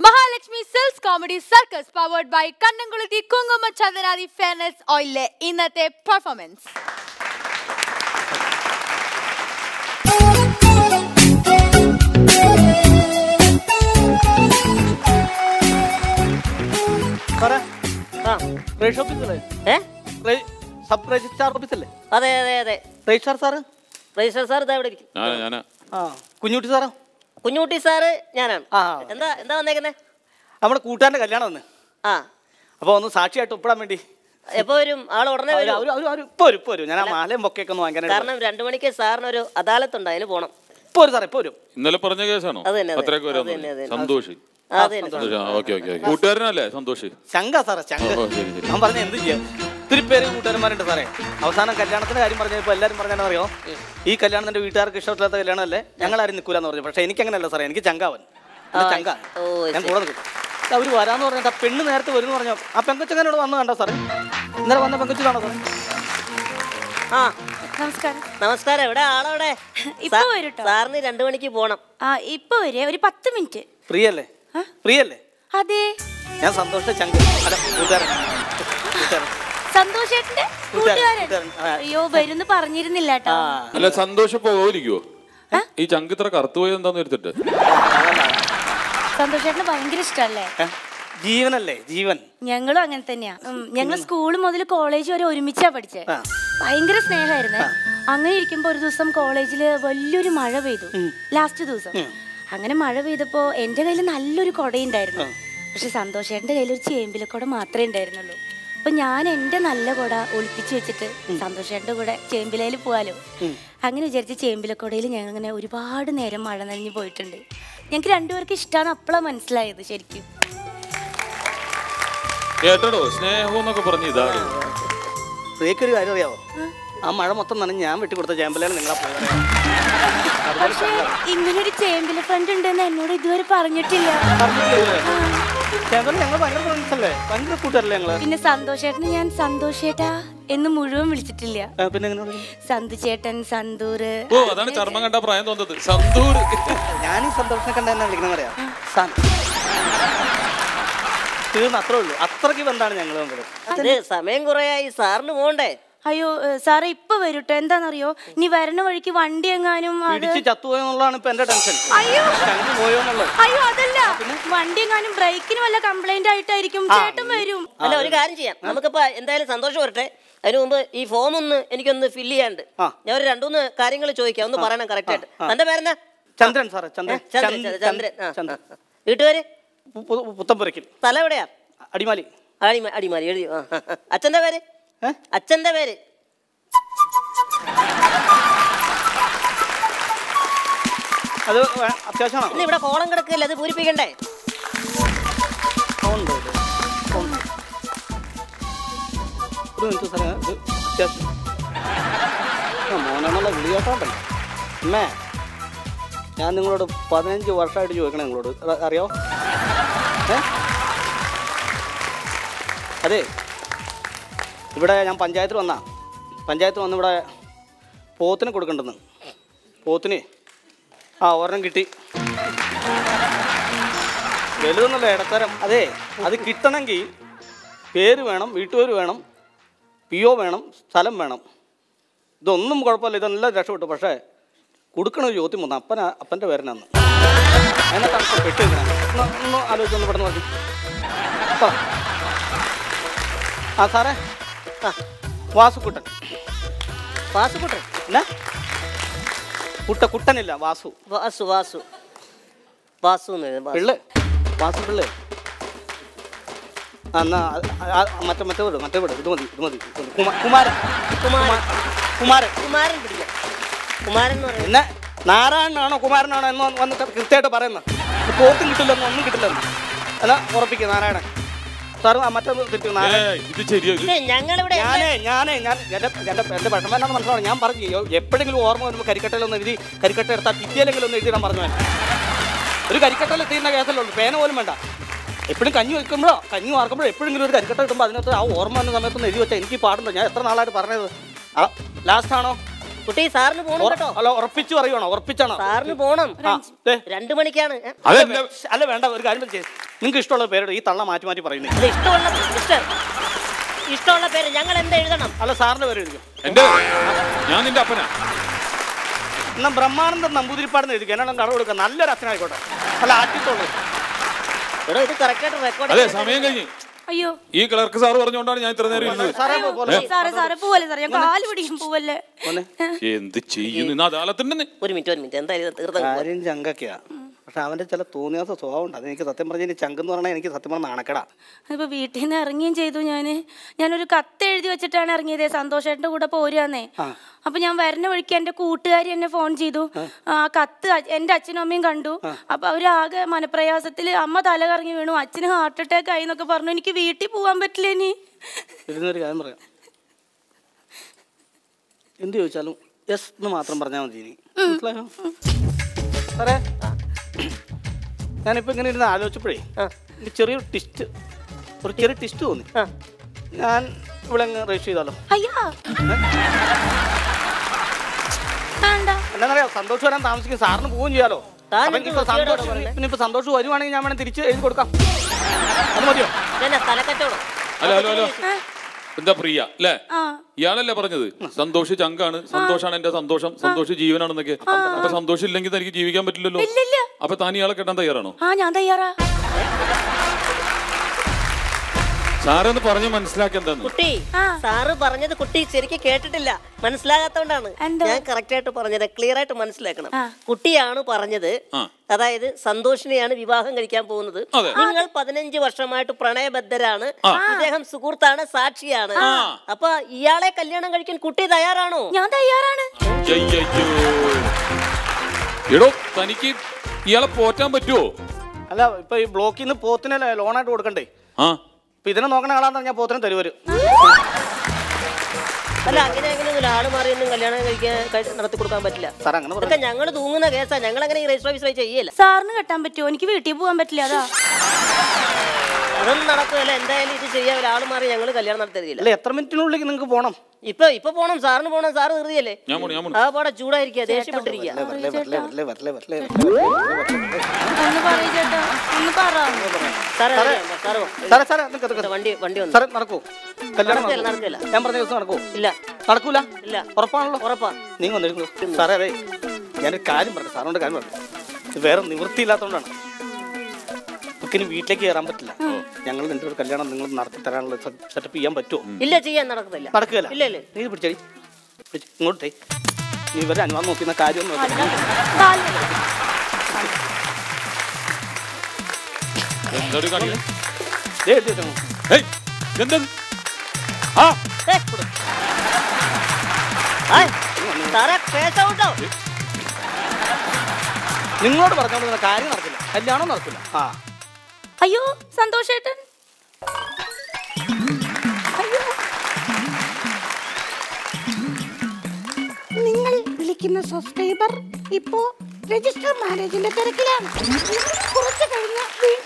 മഹാലക്ഷ്മി സെൽസ് comedy circus powered by Kannamkulathi Kumkuma Chandanadi fairness ഓയിലിലെ ഇന്നത്തെ പെർഫോമൻസ് സാറേ ആ രജിസ്റ്റർ ഓഫീസല്ലേ ഏ റെ- സബ് രജിസ്ട്രാർ ഓഫീസല്ലേ അതെ അതെ അതെ രജിസ്ട്രാർ സാറ് രജിസ്റ്റർ സാർ ഇതാ ഇവിടെ ഇരിക്കും ഞാനാ ഞാനാ ആ കുഞ്ഞുട്ടി സാറോ കുഞ്ഞുകുട്ടി സാറ് ഞാനാണ് ആ. എന്താ എന്താ വന്നേക്കുന്നേ നമ്മുടെ കൂട്ടുകാരൻ്റെ കല്യാണം വന്ന് ആ അപ്പോൾ ഒന്ന് സാക്ഷിയായിട്ട് ഒപ്പിടാൻ വേണ്ടി എപ്പോ വരും ആൾ ഉടനെ അവര് വരും അവര് അവര് അവര് ഇപ്പൊ വരും ഇപ്പൊ വരും ഞാൻ ആ മാലയും ബൊക്കെയൊക്കെ ഒന്ന് വാങ്ങിക്കാനായിട്ട് കാരണം രണ്ടു മണിക്ക് സാറിന് ഒരു അദാലത്തുണ്ട് അതിന് പോണം ഇപ്പൊ വരും സാറേ ഇപ്പൊ വരും ഇന്നലെ പറഞ്ഞ കേസാണോ അത് തന്നെ, അത് അത്രയൊക്കെ തന്നെ, വരാൻ അത് തന്നെ, അത് തന്നെ. സന്തോഷ് ആ, അത് തന്നെ സന്തോഷ് ആ ഓക്കെ ഓക്കെ ഓക്കെ കൂട്ടുകാരനല്ലേ സന്തോഷ് ശങ്ക സാറേ ശങ്ക ഓ, ശരി, ശരി. ഞാൻ പറഞ്ഞ എന്ത് ചെയ്യാം ഒത്തിരി പേര് കൂട്ടുകാരന്മാരുണ്ട് സാറേ അവസാനം കല്യാണത്തിന്റെ കാര്യം പറഞ്ഞപ്പോൾ എല്ലാവരും പറഞ്ഞാൽ അറിയോ ഈ കല്യാണം എന്റെ വീട്ടുകാർക്ക് ഇഷ്ടമില്ലാത്ത കല്യാണമല്ലേ ഞങ്ങൾ ആരും നിൽക്കൂലെന്ന് പറഞ്ഞു പക്ഷേ എനിക്ക് അങ്ങനെയല്ല സാറേ എനിക്ക് ചങ്കാവൻ എന്റെ ആ, ചങ്ക ഓ, ഞാൻ ശരി. കൂടെ നിൽക്കും അവർ വരാന്ന് പറഞ്ഞിട്ട് ആ പെണ്ണ് നേരത്തെ വരും പറഞ്ഞു ആ പെങ്കൊച്ചങ്ങനോട് വന്നു കണ്ടോ സാറേ ഇന്നലെ വന്ന പെങ്കൊച്ചിലാണോ സാറേ ആ നമസ്കാരം നമസ്കാരം എവിടെ ആളവിടെ ഇപ്പൊ സാ- വരും ട്ടോ. സാറിന് രണ്ടു മണിക്ക് പോണം ആ ഇപ്പൊ വരെ ഒരു പത്ത് മിനിറ്റ് പ്രിയല്ലേ ആ? പ്രിയല്ലേ അതെ ഞാൻ സന്തോഷ ചങ്ക അല്ല കൂട്ടുകാരൻ കൂട്ടുകാരൻ സന്തോഷേട്ടന്റെ കൂട്ടുകാരൻ, കൂട്ടുകാരൻ കൂട്ടുകാരൻ, ആ. അയ്യോ വരുന്ന് പറഞ്ഞിരുന്നില്ല കേട്ടോ ആ അല്ല സന്തോഷം പോയിരിക്കുവോ ഈ ചങ്ക് ഇത്ര കറുത്തു പോയി എന്താന്ന് എടുത്തിട്ട് സന്തോഷേട്ടന് ഭയങ്കര ഇഷ്ടല്ലേ ഏ? ജീവനല്ലേ ജീവൻ ഞങ്ങളും അങ്ങനെ തന്നെയാ ഞങ്ങൾ സ്കൂൾ മുതൽ കോളേജ് വരെ ഒരുമിച്ചാ പഠിച്ചേ ആ. ഭയങ്കര സ്നേഹമായിരുന്നേ അങ്ങനെ ഇരിക്കുമ്പോ ഒരു ദിവസം കോളേജില് വലിയൊരു മഴ പെയ്തു ലാസ്റ്റ് ദിവസം അങ്ങനെ മഴ പെയ്തപ്പോ എന്റെ കയ്യിൽ നല്ലൊരു കൊടയുണ്ടായിരുന്നു പക്ഷെ സന്തോഷേട്ടന്റെ കയ്യിൽ ഒരു ചേമ്പില കൊട മാത്രമേ ഉണ്ടായിരുന്നുള്ളൂ അപ്പൊ ഞാൻ എന്റെ നല്ല കൊട ഒളിപ്പിച്ചു വെച്ചിട്ട് സന്തോഷേട്ടന്റെ കൂടെ ചേമ്പിലയിൽ പോവാലോ അങ്ങനെ വിചാരിച്ച് ചേമ്പിലക്കൊടയിൽ ഞങ്ങൾ അങ്ങനെ ഒരുപാട് നേരം മഴ നനഞ്ഞു പോയിട്ടുണ്ട് ഞങ്ങൾക്ക് രണ്ടുപേർക്ക് ഇഷ്ടമാണ് അപ്പോഴാണ് മനസ്സിലായത് ശരിക്കും കേട്ടടോ സ്നേഹം എന്നൊക്കെ പറഞ്ഞ് ഇതാണ് പ്രിയക്കൊരു കാര്യം അറിയാവോ ആ മഴ മൊത്തം നനഞ്ഞ് ഞാൻ വെട്ടിക്കൊടുത്ത ചേമ്പലാണ് നിങ്ങളാ പോയത് പക്ഷേ ഇങ്ങനൊരു ചേമ്പില ഫ്രണ്ട് ഉണ്ടെന്ന് എന്നോട് ഇതുവരെ പറഞ്ഞിട്ടില്ല ചേമ്പൽ ഞങ്ങൾ ഭയങ്കര ഫ്രണ്ട്സ് അല്ലേ ഭയങ്കര കൂട്ടുകാരല്ലേ ഞങ്ങള് പിന്നെ സന്തോഷേട്ടന് ഞാൻ സന്തോഷേട്ടാ എന്ന് മുഴുവൻ വിളിച്ചിട്ടില്ല ആ, പിന്നെ എങ്ങനെ വിളിക്കും? സന്തു ചേട്ടൻ സന്തൂര് ഓ അതാണ് ചർമ്മം കണ്ട പ്രായം തോന്നുന്നത് സന്തൂർ ഞാൻ ഈ സന്തോഷം കണ്ട എന്നെ വിളിക്കുന്ന പറയാ സൻ തീർന്ന് അത്രേ ഉള്ളൂ അത്രയ്ക്ക് ബന്ധാണ് ഞങ്ങൾ തമ്മിൽ അത് സമയം കുറയായി സാറിന് പോണ്ടേ അയ്യോ ഏ, സാറേ ഇപ്പൊ വരൂട്ടോ എന്താണെന്നറിയോ ഇനി വരണ വഴിക്ക് വണ്ടി എങ്ങാനും അത് ഇടിച്ച് ചത്തുപോയെന്നുള്ളതാണ് ഇപ്പൊ എന്റെ ടെൻഷൻ അയ്യോ ചങ്ങ് പോയോ എന്നുള്ളത് അയ്യോ അതല്ല വണ്ടി എങ്ങാനും ബ്രേക്കിന് വല്ല കംപ്ലൈന്റ് ആയിട്ടായിരിക്കും ചേട്ടൻ വരും അല്ല ഒരു കാര്യം ചെയ്യാം നമുക്കിപ്പോ എന്തായാലും സന്തോഷം വരട്ടെ അതിനു മുമ്പ് ഈ ഫോം ഒന്ന് എനിക്കൊന്ന് ഫില്ല് ചെയ്യാണ്ട് ആ. ഞാൻ ഒരു രണ്ടുമൂന്ന് കാര്യങ്ങൾ ചോദിക്കാം ഒന്ന് പറയണം കറക്റ്റ് ആയിട്ട് തന്റെ പേരെന്താ ചന്ദ്രൻ സാറേ ചന്ദ്രൻ ചന്ദ്രൻ ചന്ദ്രൻ, ചന്ദ്രൻ ആ, ചന്ദ്രൻ ആ. വീട്ടുകാര് പു- പു- പുത്തമ്പുരയ്ക്കൽ സ്ഥലം എവിടെയാ അടിമാലി അടിമ അടിമാലി എഴുതി ആ, ആ, ആ. അച്ഛന്റെ പേര് ഏ? അച്ഛന്റെ പേര് അത് വേ- അത്യാവശ്യമാണോ ഇന്ന് ഇവിടെ കോളം കിടക്കില്ല അത് പൂരിപ്പിക്കണ്ടേ ഉണ്ട് ഇത്. ഉണ്ട്. ഒരു മിനിറ്റ് സാറേ ഇത് അത്യാവശ്യം ആ മോനെന്നുള്ള വിളി കേട്ടോണ്ടല്ലോ അമ്മേ ഞാൻ നിങ്ങളോട് പതിനഞ്ച് വർഷമായിട്ട് ചോദിക്കണം നിങ്ങളോട് അത് അറിയോ ഏ അതെ ഇവിടെ ഞാൻ പഞ്ചായത്തിൽ വന്നാ പഞ്ചായത്ത് വന്ന് ഇവിടെ പോത്തിന് കൊടുക്കണ്ടെന്ന് പോത്തിന് ആ ഒരെണ്ണം കിട്ടി വലുതെന്നല്ല ഇടത്തരം അതെ അത് കിട്ടണമെങ്കിൽ പേര് വേണം വീട്ടുപേര് വേണം പി ഒ വേണം സ്ഥലം വേണം ഇതൊന്നും കുഴപ്പമില്ല ഇതെല്ലാം രക്ഷപ്പെട്ടു പക്ഷേ കൊടുക്കണ ഒരു ചോദ്യം വന്നു അപ്പന അപ്പൻ്റെ പേരനാന്ന് അതിനകത്താണ് ഇപ്പോൾ പെട്ട് നിൽക്കണേ ഒന്ന് ഒന്ന് ആലോചിച്ചൊന്ന് പെട്ടെന്ന് പറഞ്ഞു പറ. ആ സാറേ ആ വാസുക്കുട്ടൻ വാസുകുട്ടൻ എന്നാ കുട്ട കുട്ടനില്ല വാസു വാസു വാസു വാസു എന്ന് എഴുതും, വാസു. പിള്ളേ വാസു പിള്ളേ ആ എന്നാ ആ, ആ, മറ്റേ മറ്റേ വിട് മറ്റേ വിട് ഇത് മതി ഇത് മതി ഇത് മതി. കുമാ- കുമാരൻ കുമാരൻ കുമാരൻ കുമാരൻ പിടിക്കാം കുമാരൻ എന്ന് പറയുന്നത് പിന്നെ നാരായണനാണോ കുമാരനാണോ എന്ന് വന്ന് വന്ന് കൃത്യമായിട്ട് പറയുന്നത് പോത്തും കിട്ടില്ലെന്ന് ഒന്നും കിട്ടില്ലെന്ന് അല്ല ഉറപ്പിക്കുക നാരായണൻ സാറ് ആ മറ്റേ തെറ്റി നാരായണൻ ഏയ്, ഇത് ശരിയാ ഇത് ഇത് ഞങ്ങളിവിടെ ഞാനേ ഞാനേ ഞാൻ എൻ്റെ എൻ്റെ എൻ്റെ വിഷമം എന്നാന്ന് മനസ്സിലാവണം ഞാൻ പറഞ്ഞു യോ- എപ്പോഴെങ്കിലും ഓർമ്മ വരുമ്പോൾ കരിക്കട്ടയിലൊന്ന് എഴുതി കരിക്കട്ട എടുത്താൽ പിറ്റിയിലെങ്കിലും ഒന്ന് എഴുതിയിടാൻ പറഞ്ഞു ഞാൻ. ഒരു കരിക്കട്ടയിൽ എത്തിയുന്ന കേസല്ലേ ഉള്ളൂ പേന പോലും വേണ്ട എപ്പോഴും കഞ്ഞി വെക്കുമ്പോഴോ കഞ്ഞി വാർക്കുമ്പോഴോ എപ്പോഴെങ്കിലും ഒരു കരിക്കട്ട കിട്ടുമ്പോൾ അതിനകത്ത് ആ ഓർമ്മ വന്ന സമയത്തൊന്ന് എഴുതി വെച്ചാൽ എനിക്ക് പാടുണ്ടോ ഞാൻ എത്ര നാളായിട്ട് പറഞ്ഞത് ആ ലാസ്റ്റ് ആണോ കുട്ടി സാറിന് പോണം ഉറ- കേട്ടോ അല്ല ഉറപ്പിച്ചു പറയുവാണോ ഉറപ്പിച്ചാണോ സാറിന് പോണം ആ, ദേ. രണ്ടു മണിക്കാണ് ഏ? അതല്ല അല്ല വേണ്ട ഒരു കാര്യം ചെയ്ത് നിങ്ങൾക്ക് ഇഷ്ടമുള്ള പേരുടെ ഈ തള്ള മാറ്റി മാറ്റി പറയുന്നത് അല്ല ഇഷ്ടമുള്ള മിസ്റ്റർ ഇഷ്ടമുള്ള പേര് ഞങ്ങൾ എന്ത് എഴുതണം അല്ല സാറിന്റെ പേര് എഴുതിക്കും എന്റെ ഞാൻ നിന്റെ അപ്പനാ എന്നാ ബ്രഹ്മാനന്ദൻ നമ്പൂതിരിപ്പാടെന്ന് എഴുതിക്കും എന്നാലും കട കൊടുക്കുക നല്ലൊരു അച്ഛനായിക്കോട്ടെ അല്ല ആറ്റിത്തോളൂ എടോ ഇത് കറക്റ്റായിട്ട് റെക്കോർഡ് അതെ സമയം കഴിഞ്ഞ് അയ്യോ ഈ ക്ലർക്ക് സാറ് പറഞ്ഞുകൊണ്ടാണ് ഞാൻ ഇത്ര നേരം ഇരുന്നത് സാറേ പോലെ സാറേ സാറേ പോവല്ലേ സാറേ ഞാൻ കാല് പിടിക്കും പോവല്ലേ മോനെ എന്ത് ചെയ്യുന്നു ഇന്ന് അദാലത്തിന്റെ ഒരു മിനിറ്റ് ഒരു മിനിറ്റ് എന്തായാലും ഇത് തീർത്ത കാര്യം ചങ്കൊക്കെയാ പക്ഷെ അവന്റെ ചില തോന്നിയാസ സ്വഭാവം ഉണ്ട് അത് എനിക്ക് സത്യം പറഞ്ഞാൽ ഇനി ചങ്കെന്ന് പറഞ്ഞാൽ എനിക്ക് സത്യം പറഞ്ഞാൽ നാണക്കടാ ഇപ്പൊ വീട്ടിൽ നിന്ന് ഇറങ്ങുകയും ചെയ്തു ഞാന് ഞാനൊരു കത്ത് എഴുതി വെച്ചിട്ടാണ് ഇറങ്ങിയത് സന്തോഷേട്ടന്റെ കൂടെ പോരുന്നേ അപ്പൊ ഞാൻ വരുന്ന വഴിക്ക് എന്റെ കൂട്ടുകാരി എന്നെ ഫോൺ ചെയ്തു ആ കത്ത് അ- എന്റെ അച്ഛനും അമ്മയും കണ്ടു അപ്പൊ അവരാകെ മനപ്രയാസത്തില് അമ്മ തല കറങ്ങി വീണു അച്ഛന് ഹാർട്ട് അറ്റാക്ക് ആയി എന്നൊക്കെ പറഞ്ഞു എനിക്ക് വീട്ടിൽ പോവാൻ പറ്റില്ല ഇനി ഇരുന്നൊരു കാര്യം പറയാം എന്ത് ചോദിച്ചാലും യെസ് എന്ന് മാത്രം പറഞ്ഞാൽ മതി ഇനി മനസ്സിലായോ സാറേ ഞാനിപ്പോൾ ഇങ്ങനെ ഇരുന്ന് ആലോചിച്ചപ്പോഴേ എനിക്ക് ചെറിയൊരു ടിസ്റ്റ് ഒരു ചെറിയ ടിസ്റ്റ് തോന്നി ആ. ഞാൻ ഇവിടെ അങ്ങ് രജിസ്റ്റർ ചെയ്താലോ അയ്യാ വേണ്ട എന്താണെന്നറിയാം സന്തോഷം വരാൻ താമസിക്കും സാറിന് പോവുകയും ചെയ്യാലോ താൻ അപ്പൊ എന്ത് ഇനിയിപ്പോ വൃത്തികേടാ സന്തോഷം പറയുന്നെ? പിന്നെ ഇപ്പൊ സന്തോഷം വരുവാണെങ്കിൽ ഞാൻ വേണം തിരിച്ച് എഴുതി കൊടുക്കാം അത് മതിയോ ഇതന്നെ തലക്കച്ചവടം ഹലോ ഹലോ ഹലോ എന്താ പ്രിയ അല്ലേ ആ ഇയാളല്ലേ പറഞ്ഞത് സന്തോഷ് ചങ്കാണ് സന്തോഷാണ് എന്റെ സന്തോഷം സന്തോഷ് ജീവനാണെന്നൊക്കെ അപ്പൊ സന്തോഷം ഇല്ലെങ്കിൽ തനിക്ക് ജീവിക്കാൻ പറ്റില്ലല്ലോ ഇല്ലില്ല അപ്പൊ താൻ ഇയാളെ കെട്ടാൻ തയ്യാറാണോ ആ ഞാൻ തയ്യാറാ സാറേ ഒന്ന് പറഞ്ഞ് മനസ്സിലാക്കി എന്താന്ന് കുട്ടി ആ. സാറ് പറഞ്ഞത് കുട്ടി ശരിക്കും കേട്ടിട്ടില്ല മനസ്സിലാകാത്തോണ്ടാണ് എന്തോ? ഞാൻ കറക്റ്റ് ആയിട്ട് പറഞ്ഞത് ക്ലിയർ ആയിട്ട് മനസ്സിലാക്കണം ആ. കുട്ടിയാണ് പറഞ്ഞത് ആ. അതായത് സന്തോഷിനെയാണ് വിവാഹം കഴിക്കാൻ പോകുന്നത് അതെ. നിങ്ങൾ പതിനഞ്ച് വർഷമായിട്ട് പ്രണയബദ്ധരാണ് ഇദ്ദേഹം സുഹൃത്താണ് സാക്ഷിയാണ് അപ്പൊ ഇയാളെ കല്യാണം കഴിക്കാൻ കുട്ടി തയ്യാറാണോ ഞാൻ തയ്യാറാണ് അയ്യയ്യോ. എടോ തനിക്ക് ഇയാളെ പോറ്റാൻ പറ്റുമോ അല്ല ഇപ്പൊ ഈ ബ്ലോക്കിൽ നിന്ന് പോത്തിനെ ലോണായിട്ട് കൊടുക്കണ്ടേ ആ ഇപ്പൊ ഇതിനെ നോക്കണ ആളാന്ന് ഞാൻ പോത്തിനെ തരുവരും അല്ല അങ്ങനെ അങ്ങനെയൊന്നും ആള് മാറിയൊന്നും കല്യാണം കഴിക്കാൻ കഴി- നടത്തി കൊടുക്കാൻ പറ്റില്ല സാർ അങ്ങനെ ഇതൊക്കെ ഞങ്ങൾ തൂങ്ങുന്ന കേസാ ഞങ്ങൾ അങ്ങനെ ഈ രജിസ്റ്റർ ഓഫീസിൽ ചെയ്യല്ല സാറിന് കെട്ടാൻ പറ്റുമോ എനിക്ക് വീട്ടിൽ പോകാൻ പറ്റില്ല അതാ അതൊന്നും നടക്കുകയല്ല എന്തായാലും ഇത് ചെയ്യാൻ ഒരാൾ മാറി ഞങ്ങൾ കല്യാണം നടത്തി തരില്ല അല്ല എത്ര മിനിറ്റിനുള്ളിൽ നിങ്ങൾക്ക് പോകണം ഇപ്പൊ ഇപ്പൊ പോണം സാറിന് പോണം സാറ് ധൃതിയല്ലേ ഞാൻ പോണു ഞാൻ പോണു ആ പാടെ ചൂടായിരിക്കുക ദേഷ്യപ്പെട്ടിരിക്കുക വരലേ വരലേ വരലേ വരലേ വരലേ ഒന്ന് പറയൂ ചേട്ടാ ഒന്ന് പറ സാറേ സാറ് പോ. സാറേ സാറേ നിൽക്ക് നിൽക്ക്. വണ്ടി വണ്ടി വന്നു സാറേ നടക്കൂ കല്യാണം നടക്കില്ല, നടക്കൂ. നടക്കില്ല. ഞാൻ പറഞ്ഞ ദിവസം നടക്കൂ ഇല്ല നടക്കൂല ഇല്ല ഉറപ്പാണല്ലോ ഉറപ്പാ നീ വന്നിരുന്നു സാറേ അതെ ഞാനൊരു കാര്യം പറഞ്ഞു സാറിനോട് കാര്യം പറഞ്ഞു ഇത് വേറെ നിവൃത്തിയില്ലാത്തതുകൊണ്ടാണ് നമുക്കിനി വീട്ടിലേക്ക് കയറാൻ പറ്റില്ല ഞങ്ങൾ നിന്റെ ഒരു കല്യാണം നിങ്ങൾ നടത്തി തരാനുള്ള സെറ്റപ്പ് ചെയ്യാൻ പറ്റുമോ ഇല്ല ചെയ്യാൻ നടക്കത്തില്ല നടക്കുകയില്ല ഇല്ല ഇല്ല നീ ഇത് പിടിച്ചടി പിടിച്ച് ഇങ്ങോട്ടേ നീ ഇവരെ അനുവാദം നോക്കുന്ന കാര്യം കാല് എന്താടി കാണിക്കുന്നത് ഏയ് എന്തത് ആ ഏ, കൊടു. ആയ്, സാറേ കേസൗട്ടോ നിങ്ങളോട് പറഞ്ഞോണ്ട് കാര്യം നടക്കില്ല കല്യാണം നടക്കില്ല ആ അയ്യോ സന്തോഷേട്ടൻ അയ്യോ നിങ്ങൾ വിളിക്കുന്ന സബ്സ്ക്രൈബർ ഇപ്പോ രജിസ്റ്റർ മാരേജിന്റെ തിരക്കിലാണ് കുറച്ച് കഴിഞ്ഞ് വീണ്ടും